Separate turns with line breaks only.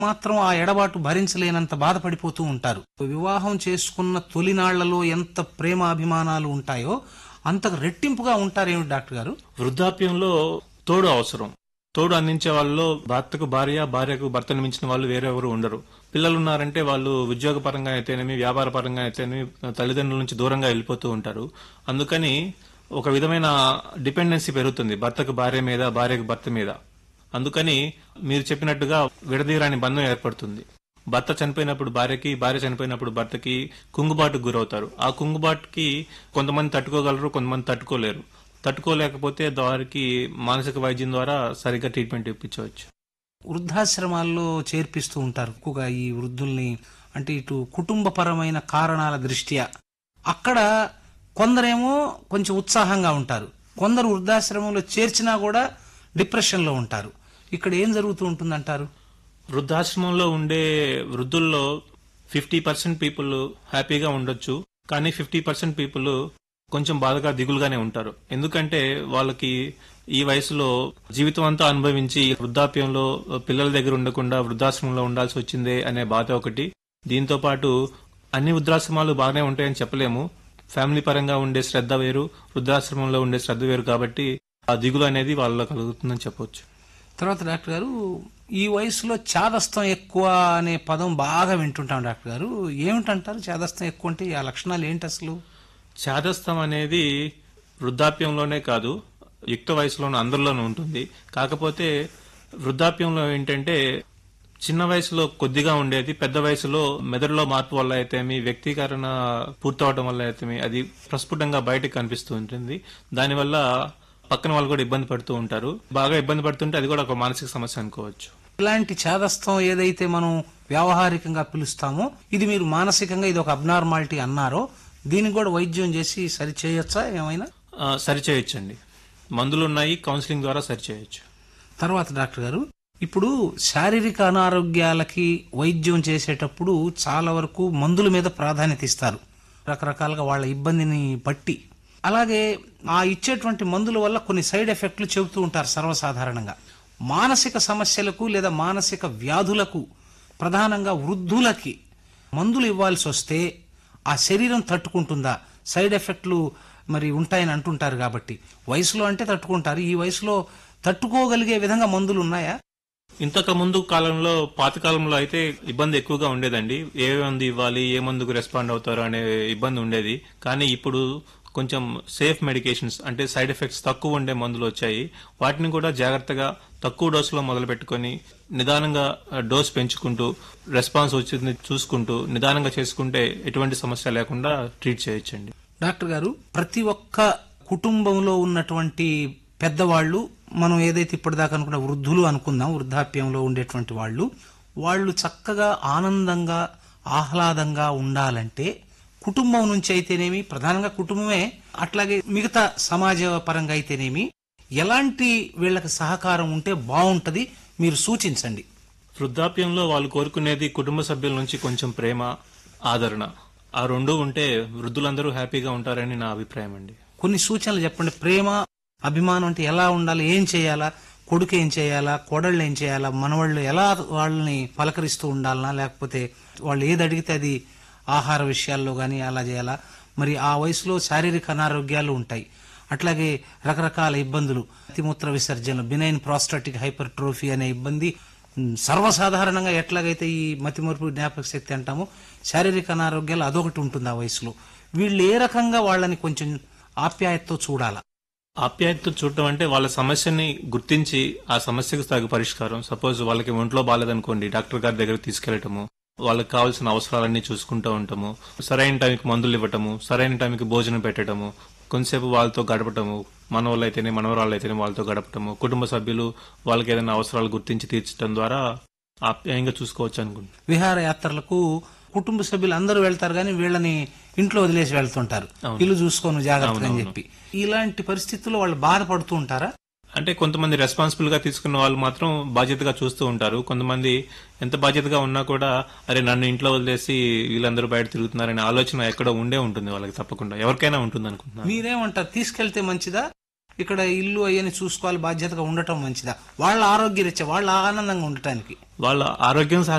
మాత్రం ఆ ఎడబాటు భరించలేనంత బాధపడిపోతూ ఉంటారు వివాహం చేసుకున్న తొలినాళ్లలో ఎంత ప్రేమ అభిమానాలు ఉంటాయో అంతకు రెట్టింపుగా ఉంటారేమిటి డాక్టర్ గారు
వృద్ధాప్యంలో తోడు అవసరం తోడు అందించే వాళ్ళలో భర్తకు భార్య భార్యకు భర్తను మించిన వాళ్ళు వేరెవరు ఉండరు పిల్లలు ఉన్నారంటే వాళ్ళు ఉద్యోగ పరంగా అయితేనేమి వ్యాపార పరంగా అయితేనేమి తల్లిదండ్రుల నుంచి దూరంగా వెళ్ళిపోతూ ఉంటారు అందుకని ఒక విధమైన డిపెండెన్సీ పెరుగుతుంది భర్తకు భార్య మీద భార్యకు భర్త మీద అందుకని మీరు చెప్పినట్టుగా విడదీరాని బంధం ఏర్పడుతుంది భర్త చనిపోయినప్పుడు భార్యకి భార్య చనిపోయినప్పుడు భర్తకి కుంగుబాటుకు గురవుతారు ఆ కుంగుబాటుకి కొంతమంది తట్టుకోగలరు కొంతమంది తట్టుకోలేరు తట్టుకోలేకపోతే వారికి మానసిక వైద్యం ద్వారా సరిగ్గా ట్రీట్మెంట్ ఇప్పించవచ్చు
వృద్ధాశ్రమాల్లో చేర్పిస్తూ ఉంటారు ఎక్కువగా ఈ వృద్ధుల్ని అంటే ఇటు కుటుంబపరమైన కారణాల దృష్ట్యా అక్కడ కొందరేమో కొంచెం ఉత్సాహంగా ఉంటారు కొందరు వృద్ధాశ్రమంలో చేర్చినా కూడా డిప్రెషన్లో ఉంటారు ఇక్కడ ఏం జరుగుతూ ఉంటుందంటారు
వృద్ధాశ్రమంలో ఉండే వృద్ధుల్లో ఫిఫ్టీ పర్సెంట్ పీపుల్ హ్యాపీగా ఉండొచ్చు కానీ ఫిఫ్టీ పర్సెంట్ పీపుల్ కొంచెం బాధగా దిగులుగానే ఉంటారు ఎందుకంటే వాళ్ళకి ఈ వయసులో జీవితం అంతా అనుభవించి వృద్ధాప్యంలో పిల్లల దగ్గర ఉండకుండా వృద్ధాశ్రమంలో ఉండాల్సి వచ్చిందే అనే బాధ ఒకటి దీంతో పాటు అన్ని వృద్ధాశ్రమాలు బాగానే ఉంటాయని చెప్పలేము ఫ్యామిలీ పరంగా ఉండే శ్రద్ధ వేరు వృద్ధాశ్రమంలో ఉండే శ్రద్ధ వేరు కాబట్టి ఆ దిగులు అనేది వాళ్ళలో కలుగుతుందని చెప్పొచ్చు
తర్వాత డాక్టర్ గారు ఈ వయసులో చాదస్తం ఎక్కువ అనే పదం బాగా వింటుంటాం డాక్టర్ గారు ఏమిటంటారు చాదస్తం ఎక్కువ అంటే ఆ లక్షణాలు ఏంటి అసలు
చాదస్తం అనేది వృద్ధాప్యంలోనే కాదు యుక్త వయసులోనూ అందరిలోనూ ఉంటుంది కాకపోతే వృద్ధాప్యంలో ఏంటంటే చిన్న వయసులో కొద్దిగా ఉండేది పెద్ద వయసులో మెదడులో మార్పు వల్ల అయితేమి వ్యక్తీకరణ పూర్తవడం వల్ల అయితేమి అది ప్రస్ఫుటంగా బయటకు కనిపిస్తూ ఉంటుంది దానివల్ల పక్కన వాళ్ళు కూడా ఇబ్బంది పడుతూ ఉంటారు బాగా ఇబ్బంది పడుతుంటే అది కూడా ఒక మానసిక సమస్య అనుకోవచ్చు
ఇలాంటి చాదస్తం ఏదైతే మనం వ్యావహారికంగా పిలుస్తామో ఇది మీరు మానసికంగా ఇది ఒక అబ్నార్మాలిటీ అన్నారో దీనికి కూడా వైద్యం చేసి సరి చేయొచ్చా ఏమైనా
ఆ, సరిచేయొచ్చండి మందులు ఉన్నాయి కౌన్సిలింగ్ ద్వారా సరిచేయొచ్చు
తర్వాత డాక్టర్ గారు ఇప్పుడు శారీరక అనారోగ్యాలకి వైద్యం చేసేటప్పుడు చాలా వరకు మందుల మీద ప్రాధాన్యత ఇస్తారు రకరకాలుగా వాళ్ళ ఇబ్బందిని బట్టి అలాగే ఆ ఇచ్చేటువంటి మందుల వల్ల కొన్ని సైడ్ ఎఫెక్ట్లు చెబుతూ ఉంటారు సర్వసాధారణంగా మానసిక సమస్యలకు లేదా మానసిక వ్యాధులకు ప్రధానంగా వృద్ధులకి మందులు ఇవ్వాల్సి వస్తే ఆ శరీరం తట్టుకుంటుందా సైడ్ ఎఫెక్ట్లు మరి ఉంటాయని అంటుంటారు కాబట్టి వయసులో అంటే తట్టుకుంటారు ఈ వయసులో తట్టుకోగలిగే విధంగా మందులు ఉన్నాయా
ఇంతకు ముందు కాలంలో పాత కాలంలో అయితే ఇబ్బంది ఎక్కువగా ఉండేదండి ఏ మందు ఇవ్వాలి ఏ మందుకు రెస్పాండ్ అవుతారు అనే ఇబ్బంది ఉండేది కానీ ఇప్పుడు కొంచెం సేఫ్ మెడికేషన్స్ అంటే సైడ్ ఎఫెక్ట్స్ తక్కువ ఉండే మందులు వచ్చాయి వాటిని కూడా జాగ్రత్తగా తక్కువ డోసులో మొదలు పెట్టుకొని నిదానంగా డోస్ పెంచుకుంటూ రెస్పాన్స్ వచ్చింది చూసుకుంటూ నిదానంగా చేసుకుంటే ఎటువంటి సమస్య లేకుండా ట్రీట్ చేయొచ్చండి
డాక్టర్ గారు ప్రతి ఒక్క కుటుంబంలో ఉన్నటువంటి పెద్దవాళ్ళు మనం ఏదైతే ఇప్పటిదాకా అనుకున్న వృద్ధులు అనుకుందాం వృద్ధాప్యంలో ఉండేటువంటి వాళ్ళు వాళ్ళు చక్కగా ఆనందంగా ఆహ్లాదంగా ఉండాలంటే కుటుంబం నుంచి అయితేనేమి ప్రధానంగా కుటుంబమే అట్లాగే మిగతా సమాజ పరంగా అయితేనేమి ఎలాంటి వీళ్ళకి సహకారం ఉంటే బాగుంటది మీరు సూచించండి
వృద్ధాప్యంలో వాళ్ళు కోరుకునేది కుటుంబ సభ్యుల నుంచి కొంచెం ప్రేమ ఆదరణ ఆ రెండు ఉంటే వృద్ధులందరూ హ్యాపీగా ఉంటారని నా అభిప్రాయం అండి
కొన్ని సూచనలు చెప్పండి ప్రేమ అభిమానం అంటే ఎలా ఉండాలి ఏం చేయాలా కొడుకు ఏం చేయాలా కోడళ్ళు ఏం చేయాలా మనవాళ్ళు ఎలా వాళ్ళని పలకరిస్తూ ఉండాలనా లేకపోతే వాళ్ళు ఏది అడిగితే అది ఆహార విషయాల్లో కానీ అలా చేయాలా మరి ఆ వయసులో శారీరక అనారోగ్యాలు ఉంటాయి అట్లాగే రకరకాల ఇబ్బందులు అతిమూత్ర విసర్జనలు బినైన్ ప్రాస్టాటిక్ హైపర్ ట్రోఫీ అనే ఇబ్బంది ఉమ్, సర్వసాధారణంగా ఎట్లాగైతే ఈ మతిమరుపు జ్ఞాపక శక్తి అంటామో శారీరక అనారోగ్యాలు అదొకటి ఉంటుంది ఆ వయసులో వీళ్ళు ఏ రకంగా వాళ్ళని కొంచెం ఆప్యాయతతో చూడాలా
ఆప్యాయతతో చూడటం అంటే వాళ్ళ సమస్యని గుర్తించి ఆ సమస్యకు తగు పరిష్కారం సపోజ్ వాళ్ళకి ఒంట్లో బాగాలేదనుకోండి డాక్టర్ గారి దగ్గర తీసుకెళ్లటము వాళ్ళకి కావాల్సిన అవసరాలన్నీ చూసుకుంటూ ఉంటాము సరైన టైంకి మందులు ఇవ్వటము సరైన టైంకి భోజనం పెట్టడము కొంతసేపు వాళ్ళతో గడపటము మనవాళ్ళు అయితేనే మనవరాళ్ళు అయితేనే వాళ్ళతో గడపటము కుటుంబ సభ్యులు వాళ్ళకి ఏదైనా అవసరాలు గుర్తించి తీర్చడం ద్వారా ఆప్యాయంగా చూసుకోవచ్చు అనుకుంటున్నాను
విహారయాత్రలకు కుటుంబ సభ్యులు అందరూ వెళ్తారు కానీ వీళ్ళని ఇంట్లో వదిలేసి వెళ్తుంటారు ఇల్లు చూసుకోను జాగ్రత్తగా అని చెప్పి ఇలాంటి పరిస్థితుల్లో వాళ్ళు బాధపడుతూ ఉంటారా
అంటే కొంతమంది రెస్పాన్సిబుల్ గా తీసుకున్న వాళ్ళు మాత్రం బాధ్యతగా చూస్తూ ఉంటారు కొంతమంది ఎంత బాధ్యతగా ఉన్నా కూడా అరే నన్ను ఇంట్లో వదిలేసి వీళ్ళందరూ బయట తిరుగుతున్నారనే ఆలోచన ఎక్కడో ఉండే ఉంటుంది వాళ్ళకి తప్పకుండా ఎవరికైనా ఉంటుంది అనుకుంటున్నాను
మీరేమంటారు తీసుకెళ్తే మంచిదా ఇక్కడ ఇల్లు అయ్యని చూసుకోవాలి బాధ్యతగా ఉండటం మంచిదా వాళ్ళ ఆరోగ్యరీత్యా వాళ్ళ ఆనందంగా ఉండటానికి
వాళ్ళ ఆరోగ్యం